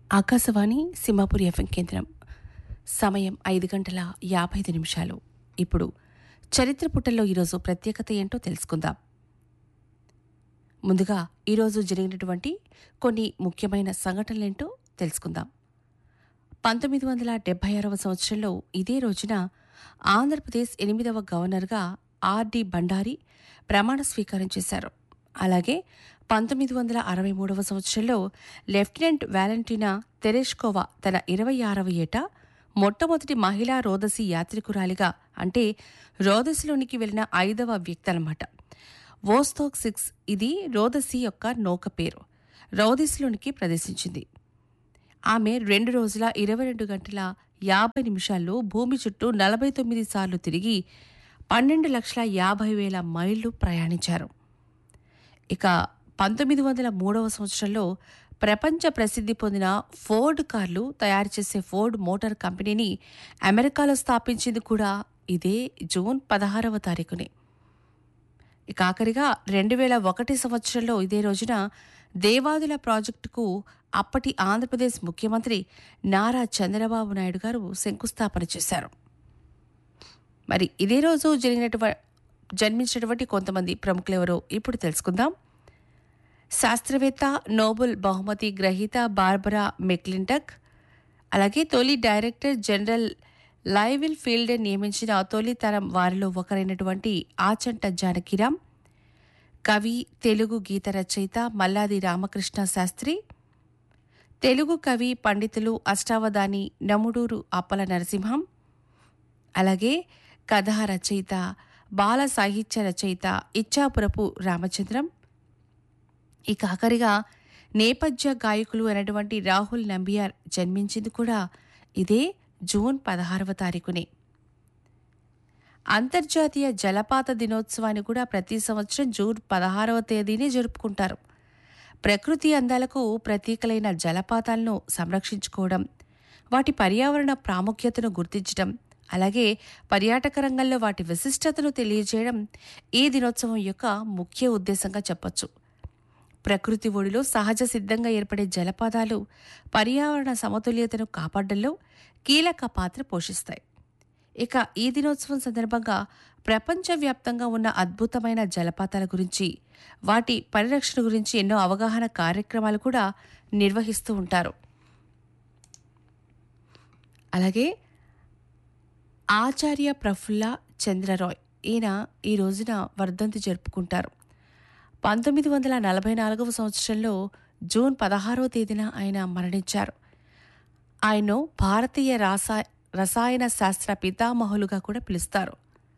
Akashvani Simhapur FM కేంద్రం సమయం ఐదు గంటల యాభై ఐదు నిమిషాలు ఇప్పుడు చరిత్ర పుటల్లో ఈరోజు ప్రత్యేకత ఏంటో తెలుసుకుందాం ముందుగా ఈరోజు జరిగినటువంటి కొన్ని ముఖ్యమైన సంఘటనలేంటో తెలుసుకుందాం పంతొమ్మిది వందల డెబ్బై ఆరవ సంవత్సరంలో ఇదే రోజున ఆంధ్రప్రదేశ్ ఎనిమిదవ గవర్నర్గా ఆర్డి బండారి ప్రమాణ స్వీకారం చేశారు అలాగే పంతొమ్మిది వందల అరవై మూడవ సంవత్సరంలో లెఫ్టినెంట్ వ్యాలంటీనా తెరేష్కోవా తన ఇరవై ఆరవ ఏట మొట్టమొదటి మహిళా రోదసి యాత్రికురాలిగా అంటే రోదసిలోనికి వెళ్లిన ఐదవ వ్యక్తి అన్నమాట వోస్తోక్ సిక్స్ ఇది రోదసి యొక్క నౌక పేరు రోదసిలోనికి ప్రవేశించింది ఆమె రెండు రోజుల ఇరవై రెండు గంటల యాభై నిమిషాల్లో భూమి చుట్టూ నలభై తొమ్మిది సార్లు తిరిగి పన్నెండు లక్షల యాభై వేల మైళ్లు ప్రయాణించారు ఇక పంతొమ్మిది వందల మూడవ సంవత్సరంలో ప్రపంచ ప్రసిద్ధి పొందిన ఫోర్డ్ కార్లు తయారు చేసే ఫోర్డ్ మోటార్ కంపెనీని అమెరికాలో స్థాపించింది కూడా ఇదే జూన్ పదహారవ తారీఖునే ఇక ఆఖరిగా రెండు వేల ఒకటి సంవత్సరంలో ఇదే రోజున దేవాదుల ప్రాజెక్టుకు అప్పటి ఆంధ్రప్రదేశ్ ముఖ్యమంత్రి నారా చంద్రబాబు నాయుడు గారు శంకుస్థాపన చేశారు మరి ఇదే రోజు జరిగినటువంటి జన్మించినటువంటి కొంతమంది ప్రముఖులెవరో ఇప్పుడు తెలుసుకుందాం శాస్త్రవేత్త నోబెల్ బహుమతి గ్రహీత బార్బరా మెక్లింటక్ అలాగే తొలి డైరెక్టర్ జనరల్ లైవిల్ ఫీల్డే నియమించిన తొలి తరం వారిలో ఒకరైనటువంటి ఆచంట జానకిరాం కవి తెలుగు గీత రచయిత మల్లాది రామకృష్ణ శాస్త్రి తెలుగు కవి పండితులు అష్టావధాని నముడూరు అప్పల నరసింహం అలాగే కథా రచయిత బాల సాహిత్య రచయిత ఇచ్చాపురపు రామచంద్రం ఇక ఆఖరిగా నేపథ్య గాయకులు అయినటువంటి రాహుల్ నంబియార్ జన్మించింది కూడా ఇదే జూన్ పదహారవ తారీఖునే అంతర్జాతీయ జలపాత దినోత్సవాన్ని కూడా ప్రతి సంవత్సరం జూన్ పదహారవ తేదీనే జరుపుకుంటారు ప్రకృతి అందాలకు ప్రతీకలైన జలపాతాలను సంరక్షించుకోవడం వాటి పర్యావరణ ప్రాముఖ్యతను గుర్తించడం అలాగే పర్యాటక రంగంలో వాటి విశిష్టతను తెలియజేయడం ఈ దినోత్సవం యొక్క ముఖ్య ఉద్దేశంగా చెప్పొచ్చు ప్రకృతి ఒడిలో సహజ సిద్ధంగా ఏర్పడే జలపాతాలు పర్యావరణ సమతుల్యతను కాపాడడంలో కీలక పాత్ర పోషిస్తాయి ఇక ఈ దినోత్సవం సందర్భంగా ప్రపంచవ్యాప్తంగా ఉన్న అద్భుతమైన జలపాతాల గురించి వాటి పరిరక్షణ గురించి ఎన్నో అవగాహన కార్యక్రమాలు కూడా నిర్వహిస్తూ ఉంటారు అలాగే ఆచార్య ప్రఫుల్ల చంద్రరాయ్ ఈయన ఈ రోజున వర్ధంతి జరుపుకుంటారు పంతొమ్మిది వందల నలభై నాలుగవ సంవత్సరంలో జూన్ పదహారవ తేదీన ఆయన మరణించారు ఆయన్ను భారతీయ రాసా రసాయన శాస్త్ర పితామహులుగా కూడా పిలుస్తారు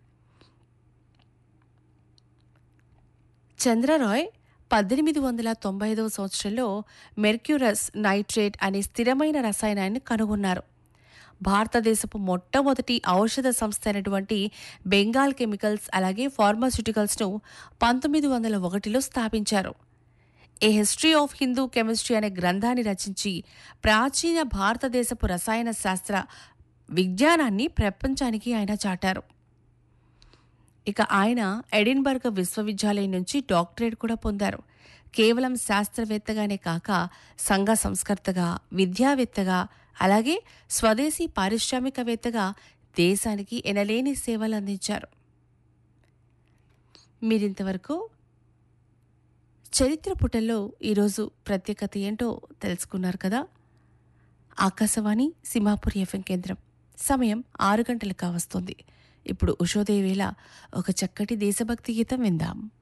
చంద్రరాయ్ పద్దెనిమిది వందల తొంభై ఐదవ సంవత్సరంలో మెర్క్యూరస్ నైట్రేట్ అనే స్థిరమైన రసాయనాన్ని కనుగొన్నారు భారతదేశపు మొట్టమొదటి ఔషధ సంస్థ అయినటువంటి బెంగాల్ కెమికల్స్ అలాగే ఫార్మాస్యూటికల్స్ను పంతొమ్మిది వందల ఒకటిలో స్థాపించారు a history of Hindu chemistry అనే గ్రంథాన్ని రచించి ప్రాచీన భారతదేశపు రసాయన శాస్త్ర విజ్ఞానాన్ని ప్రపంచానికి ఆయన చాటారు ఇక ఆయన ఎడిన్బర్గ్ విశ్వవిద్యాలయం నుంచి డాక్టరేట్ కూడా పొందారు కేవలం శాస్త్రవేత్తగానే కాక సంఘ సంస్కర్తగా విద్యావేత్తగా అలాగే స్వదేశీ పారిశ్రామికవేత్తగా దేశానికి ఎనలేని సేవలు అందించారు మీరింతవరకు చరిత్ర పుటల్లో ఈరోజు ప్రత్యేకత ఏంటో తెలుసుకున్నారు కదా ఆకాశవాణి సింహాపూర్ ఎఫ్ఎం కేంద్రం సమయం ఆరు గంటలకు కావస్తుంది ఇప్పుడు ఉషోదయ వేళ ఒక చక్కటి దేశభక్తి గీతం విందాం